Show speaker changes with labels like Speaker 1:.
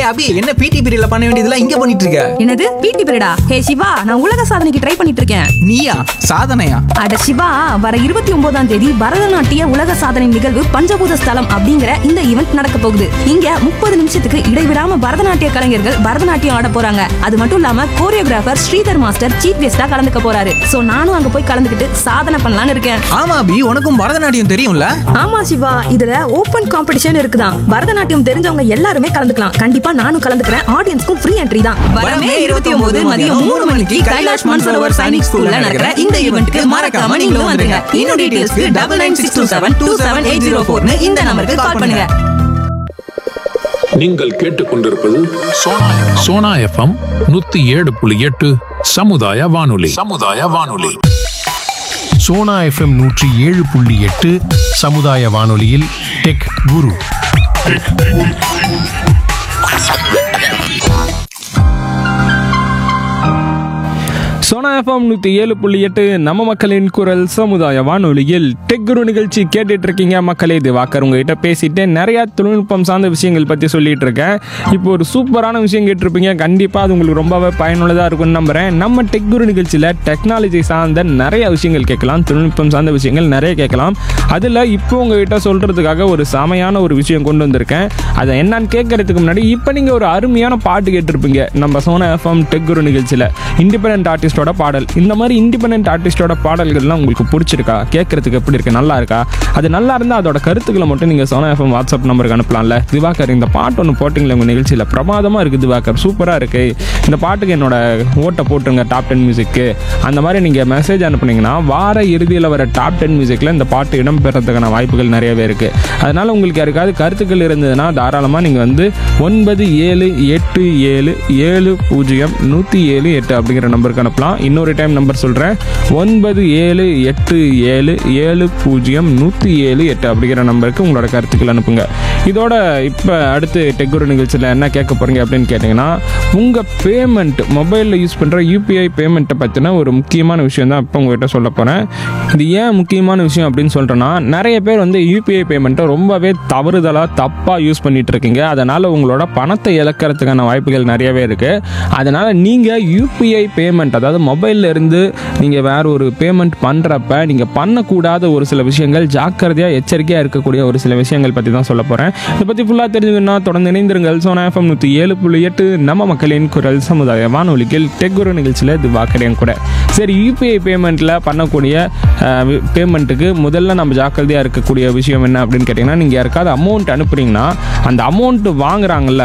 Speaker 1: அபி என்ன பிடி பீரியட்ல பண்ண வேண்டியதெல்லாம் இங்க பண்ணிட்டு இருக்க
Speaker 2: என்னது பிடி பீரியடா ஹே சிவா நான் உலக சாதனைக்கு ட்ரை பண்ணிட்டு இருக்கேன்
Speaker 1: நீயா சாதனையா
Speaker 2: அட சிவா வர இருபத்தி ஒன்பதாம் தேதி பரதநாட்டிய உலக சாதனை நிகழ்வு பஞ்சபூத ஸ்தலம் அப்படிங்கிற இந்த ஈவெண்ட் நடக்க போகுது இங்க முப்பது நிமிஷத்துக்கு இடைவிடாம பரதநாட்டிய கலைஞர்கள் பரதநாட்டியம் ஆட போறாங்க அது மட்டும் இல்லாம கோரியோகிராஃபர் ஸ்ரீதர் மாஸ்டர் சீஃப் கெஸ்டா கலந்துக்க போறாரு சோ நானும் அங்க போய் கலந்துக்கிட்டு சாதனை பண்ணலாம்னு இருக்கேன்
Speaker 1: ஆமா அபி உனக்கும் பரதநாட்டியம் தெரியும்ல
Speaker 2: ஆமா சிவா இதுல ஓபன் காம்படிஷன் இருக்குதான் பரதநாட்டியம் தெரிஞ்சவங்க எல்லாருமே கலந்துக்கலாம் கண்டிப்பா நானும் கலந்துக்கிறேன் ஆடியன்ஸ்க்கும் ஃப்ரீ என்ட்ரி தான்
Speaker 1: வரமே 29 மதியம் மூணு மணிக்கு கைலாஷ் மான்சரோவர் சைனிக் ஸ்கூல்ல நடக்கிற இந்த ஈவெண்ட்க்கு மறக்காம நீங்களும் வந்துருங்க இன்னும் டீடைல்ஸ்க்கு double nine six two seven two seven eight zero ஃபோர்னு இந்த நம்பருக்கு கால் பண்ணுங்க
Speaker 3: நீங்கள் கேட்டுக்கொண்டிருப்பது சோனா சோனா எஃப்எம் நூத்தி ஏழு புள்ளி எட்டு சமுதாய வானொலி சமுதாய வானொலி
Speaker 4: சோனா எஃப்எம் நூற்றி ஏழு புள்ளி எட்டு சமுதாய வானொலியில் டெக் குரு
Speaker 5: சோனா எஃப்எம் நூற்றி ஏழு புள்ளி எட்டு நம்ம மக்களின் குரல் சமுதாய வானொலியில் டெக் குரு நிகழ்ச்சி கேட்டுட்டு இருக்கீங்க மக்களே இது வாக்கர் உங்ககிட்ட பேசிட்டு நிறைய தொழில்நுட்பம் சார்ந்த விஷயங்கள் பற்றி சொல்லிட்டு இருக்கேன் இப்போ ஒரு சூப்பரான விஷயம் கேட்டிருப்பீங்க கண்டிப்பாக அது உங்களுக்கு ரொம்பவே பயனுள்ளதாக இருக்கும்னு நம்புறேன் நம்ம டெக் குரு நிகழ்ச்சியில் டெக்னாலஜி சார்ந்த நிறைய விஷயங்கள் கேட்கலாம் தொழில்நுட்பம் சார்ந்த விஷயங்கள் நிறைய கேட்கலாம் அதில் இப்போ உங்ககிட்ட சொல்கிறதுக்காக ஒரு செமையான ஒரு விஷயம் கொண்டு வந்திருக்கேன் அதை என்னன்னு கேட்கறதுக்கு முன்னாடி இப்போ நீங்கள் ஒரு அருமையான பாட்டு கேட்டிருப்பீங்க நம்ம சோனா எஃப்எம் டெக் குரு நிகழ்ச்சியில் இண்டிபெண்ட் ஆர்டிஸ்டோட பாடல் இந்த மாதிரி இண்டிபெண்ட் ஆர்டிஸ்டோட பாடல்கள்லாம் உங்களுக்கு பிடிச்சிருக்கா கேட்கறதுக்கு எப்படி இருக்கு நல்லா இருக்கா அது நல்லா இருந்தால் அதோட கருத்துக்களை மட்டும் நீங்கள் சோனா எஃப்எம் வாட்ஸ்அப் நம்பருக்கு அனுப்பலாம்ல திவாகர் இந்த பாட்டு ஒன்று போட்டிங்களே உங்கள் நிகழ்ச்சியில் பிரமாதமாக இருக்குது திவாகர் சூப்பராக இருக்கு இந்த பாட்டுக்கு என்னோட ஓட்டை போட்டுருங்க டாப் டென் மியூசிக்கு அந்த மாதிரி நீங்கள் மெசேஜ் அனுப்புனீங்கன்னா வார இறுதியில் வர டாப் டென் மியூசிக்கில் இந்த பாட்டு இடம் பெறதுக்கான வாய்ப்புகள் நிறையவே இருக்குது அதனால் உங்களுக்கு யாருக்காவது கருத்துக்கள் இருந்ததுன்னா தாராளமாக நீங்கள் வந்து ஒன்பது ஏழு எட்டு ஏழு ஏழு பூஜ்ஜியம் நூற்றி ஏழு எட்டு அப்படிங்கிற நம்பருக்கு அனுப்பலாம் இன்னொரு டைம் நம்பர் சொல்கிறேன் ஒன்பது ஏழு எட்டு ஏழு ஏழு பூஜ்ஜியம் நூற்றி ஏழு எட்டு அப்படிங்கிற நம்பருக்கு உங்களோட கருத்துக்கள் அனுப்புங்க இதோட இப்போ அடுத்து டெக்குரு நிகழ்ச்சியில் என்ன கேட்க போகிறீங்க அப்படின்னு கேட்டிங்கன்னா உங்கள் பேமெண்ட் மொபைலில் யூஸ் பண்ணுற யூபிஐ பேமெண்ட்டை பற்றின ஒரு முக்கியமான விஷயம் தான் இப்போ உங்கள்கிட்ட சொல்ல போகிறேன் இது ஏன் முக்கியமான விஷயம் அப்படின்னு சொல்கிறேன்னா நிறைய பேர் வந்து யூபிஐ பேமெண்ட்டை ரொம்பவே தவறுதலாக தப்பாக யூஸ் பண்ணிட்டு இருக்கீங்க அதனால் உங்களோட பணத்தை இழக்கிறதுக்கான வாய்ப்புகள் நிறையவே இருக்குது அதனால் நீங்கள் யூபிஐ பேமெண்ட் அதாவது மொபைல்ல இருந்து நீங்கள் வேற ஒரு பேமெண்ட் பண்ணுறப்ப நீங்கள் பண்ணக்கூடாத ஒரு சில விஷயங்கள் ஜாக்கிரதையாக எச்சரிக்கையாக இருக்கக்கூடிய ஒரு சில விஷயங்கள் பற்றி தான் சொல்ல போகிறேன் இதை பற்றி ஃபுல்லாக தெரிஞ்சுக்கணும்னா தொடர்ந்து இணைந்திருங்கள் சோனா எஃப்எம் நூற்றி ஏழு புள்ளி எட்டு நம்ம மக்களின் குரல் சமுதாய வானொலிகள் டெக்குரு நிகழ்ச்சியில் இது வாக்கடையும் கூட சரி யூபிஐ பேமெண்ட்டில் பண்ணக்கூடிய பேமெண்ட்டுக்கு முதல்ல நம்ம ஜாக்கிரதையாக இருக்கக்கூடிய விஷயம் என்ன அப்படின்னு கேட்டிங்கன்னா நீங்கள் யாருக்காவது அமௌண்ட் அனுப்புறீங்கன்னா அந்த அமௌண்ட் வாங்குறாங்கல்ல